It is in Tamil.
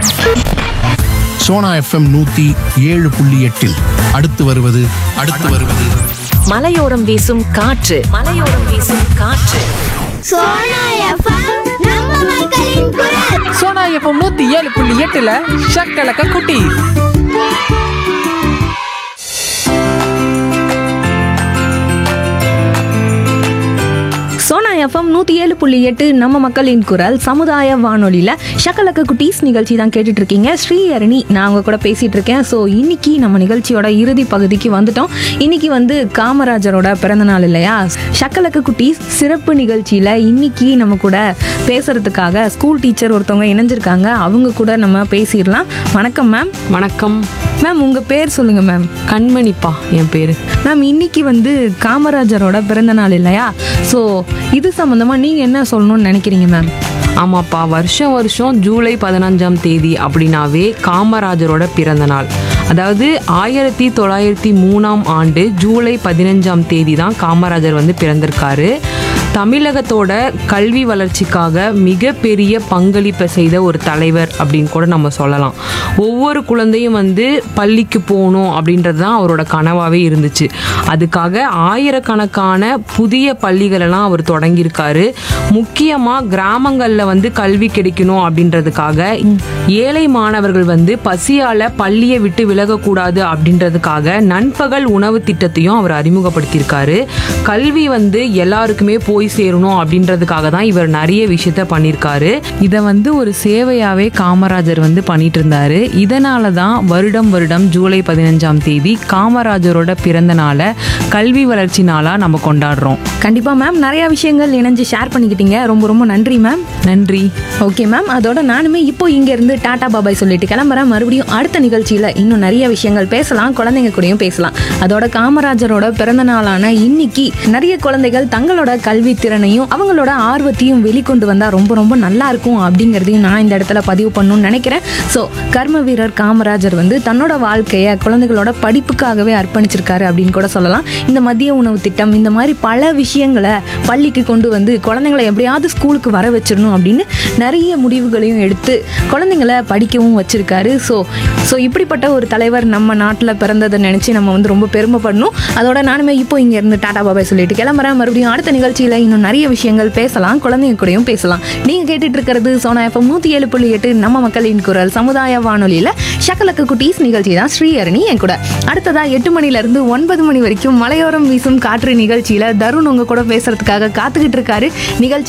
சோனா எஃப்எம் நூத்தி ஏழு புள்ளி எட்டில் அடுத்து வருவது அடுத்து வருவது மலையோரம் வீசும் காற்று மலையோரம் வீசும் காற்று சோனா எஃப்எம் நம்ம மக்களின் குரல் சோனா எஃப்எம் நூத்தி ஏழு புள்ளி எட்டுல ஷக்கலக்க குட்டி சோனா எஃப்எம் நூற்றி ஏழு புள்ளி எட்டு நம்ம மக்களின் குரல் சமுதாய வானொலியில் ஷக்கலக்க குட்டீஸ் நிகழ்ச்சி தான் கேட்டுட்டு இருக்கீங்க ஸ்ரீஹரணி நான் உங்க கூட பேசிட்டு இருக்கேன் ஸோ இன்னைக்கு நம்ம நிகழ்ச்சியோட இறுதி பகுதிக்கு வந்துட்டோம் இன்னைக்கு வந்து காமராஜரோட பிறந்த நாள் இல்லையா ஷக்கலக்க குட்டீஸ் சிறப்பு நிகழ்ச்சியில் இன்னைக்கு நம்ம கூட பேசுறதுக்காக ஸ்கூல் டீச்சர் ஒருத்தவங்க இணைஞ்சிருக்காங்க அவங்க கூட நம்ம பேசிடலாம் வணக்கம் மேம் வணக்கம் மேம் உங்கள் பேர் சொல்லுங்கள் மேம் கண்மணிப்பா என் பேர் மேம் இன்னைக்கு வந்து காமராஜரோட பிறந்த நாள் இல்லையா ஸோ இது சம்மந்தமாக நீங்கள் என்ன சொல்லணும்னு நினைக்கிறீங்க மேம் ஆமாப்பா வருஷம் வருஷம் ஜூலை பதினஞ்சாம் தேதி அப்படின்னாவே காமராஜரோட பிறந்த நாள் அதாவது ஆயிரத்தி தொள்ளாயிரத்தி மூணாம் ஆண்டு ஜூலை பதினஞ்சாம் தேதி தான் காமராஜர் வந்து பிறந்திருக்காரு தமிழகத்தோட கல்வி வளர்ச்சிக்காக மிகப்பெரிய பங்களிப்பை செய்த ஒரு தலைவர் அப்படின்னு கூட நம்ம சொல்லலாம் ஒவ்வொரு குழந்தையும் வந்து பள்ளிக்கு போகணும் அப்படின்றது தான் அவரோட கனவாகவே இருந்துச்சு அதுக்காக ஆயிரக்கணக்கான புதிய பள்ளிகளெல்லாம் அவர் தொடங்கியிருக்காரு முக்கியமாக கிராமங்களில் வந்து கல்வி கிடைக்கணும் அப்படின்றதுக்காக ஏழை மாணவர்கள் வந்து பசியால் பள்ளியை விட்டு விலகக்கூடாது அப்படின்றதுக்காக நண்பகல் உணவு திட்டத்தையும் அவர் அறிமுகப்படுத்தியிருக்காரு கல்வி வந்து எல்லாருக்குமே போய் சேரணும் அப்படின்றதுக்காக தான் இவர் நிறைய விஷயத்த பண்ணியிருக்காரு இதை வந்து ஒரு சேவையாகவே காமராஜர் வந்து பண்ணிட்டு இருந்தாரு இதனால தான் வருடம் வருடம் ஜூலை பதினஞ்சாம் தேதி காமராஜரோட பிறந்த நாளை கல்வி வளர்ச்சி நாளாக நம்ம கொண்டாடுறோம் கண்டிப்பாக மேம் நிறையா விஷயங்கள் இணைஞ்சு ஷேர் பண்ணிக்கிட்டீங்க ரொம்ப ரொம்ப நன்றி மேம் நன்றி ஓகே மேம் அதோட நானுமே இப்போ இங்கேருந்து டாடா பாபாய் சொல்லிட்டு கிளம்புறேன் மறுபடியும் அடுத்த நிகழ்ச்சியில் இன்னும் நிறைய விஷயங்கள் பேசலாம் குழந்தைங்க கூடயும் பேசலாம் அதோட காமராஜரோட பிறந்த நாளான இன்னைக்கு நிறைய குழந்தைகள் தங்களோட கல்வி திறனையும் அவங்களோட ஆர்வத்தையும் வெளிக்கொண்டு வந்தால் ரொம்ப ரொம்ப நல்லா இருக்கும் அப்படிங்கிறதையும் நான் இந்த இடத்துல பதிவு பண்ணணும்னு நினைக்கிறேன் ஸோ கர்ம வீரர் காமராஜர் வந்து தன்னோட வாழ்க்கையை குழந்தைகளோட படிப்புக்காகவே அர்ப்பணிச்சிருக்காரு அப்படின்னு கூட சொல்லலாம் இந்த மதிய உணவு திட்டம் இந்த மாதிரி பல விஷயங்களை பள்ளிக்கு கொண்டு வந்து குழந்தைங்களை எப்படியாவது ஸ்கூலுக்கு வர வச்சிடணும் அப்படின்னு நிறைய முடிவுகளையும் எடுத்து குழந்தைங்களை படிக்கவும் வச்சிருக்காரு ஸோ ஸோ இப்படிப்பட்ட ஒரு தலைவர் நம்ம நாட்டில் பிறந்ததை நினச்சி நம்ம வந்து ரொம்ப பெருமைப்படணும் அதோட நானுமே இப்போ இங்கேருந்து டாடா பாபாய் சொல்லிட்டு கிளம்புறேன் மறுபடியும் அடுத்த நிகழ்ச்சியில் இன்னும் நிறைய விஷயங்கள் பேசலாம் குழந்தைங்க கூடயும் பேசலாம் நீங்கள் கேட்டுட்டு இருக்கிறது சோனா எஃப்எம் நூற்றி ஏழு புள்ளி எட்டு நம்ம மக்களின் குரல் சமுதாய வானொலியில் ஷக்கலக்கு குட்டீஸ் நிகழ்ச்சி தான் ஸ்ரீஹரணி என் கூட அடுத்ததா எட்டு மணிலேருந்து ஒன்பது மணி வரைக்கும் மலையோரம் வீசும் காற்று நிகழ்ச்சியில் தருண் உங்க கூட பேசுறதுக்காக காத்துக்கிட்டு இருக்காரு நிகழ்ச்சி